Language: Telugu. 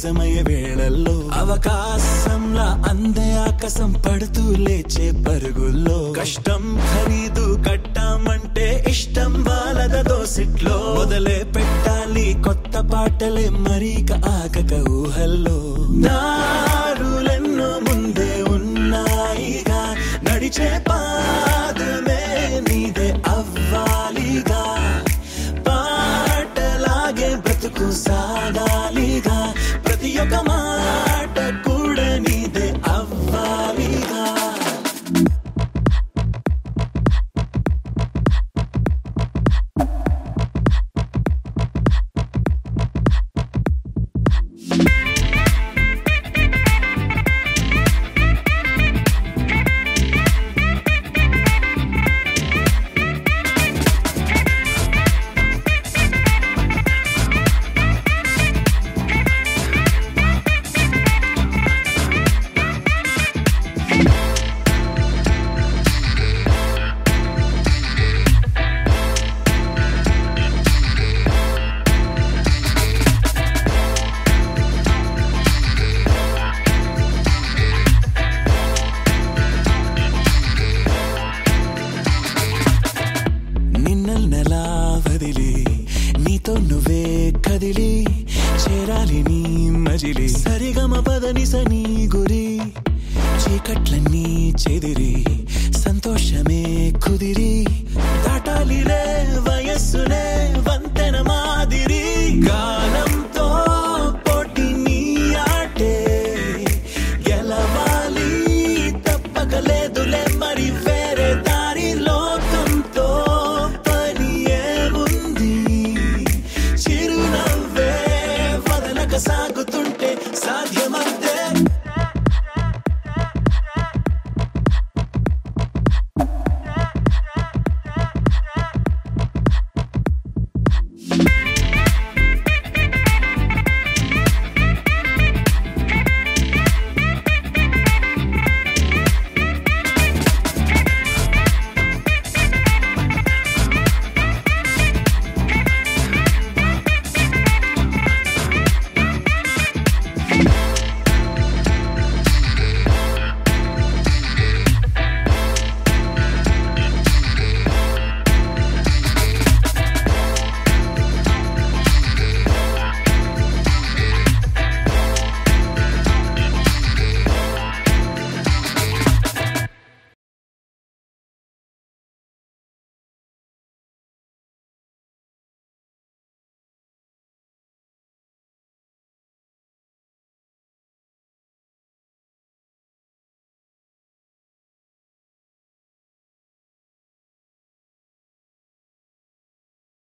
నిజమయ్యే వేళల్లో అవకాశంలా అందే ఆకాశం పడుతూ లేచే పరుగుల్లో కష్టం ఖరీదు కట్టామంటే ఇష్టం వాళ్ళద దోసిట్లో మొదలే పెట్టాలి కొత్త పాటలే మరీక ఆగక ఊహల్లో దారులెన్నో ముందే ఉన్నాయిగా నడిచే పాదమే నీదే అవ్వాలిగా పాటలాగే బ్రతుకు సాగాలిగా ప్రతి ఒక్క మాట కూడా నీదే అవ్వాలిగా నిన్నెలా వదిలి నీతో నువ్వే కదిలి చేరాలి నీ మజిలి సరిగమ పదని సని గురి చీకట్లన్నీ చెదిరి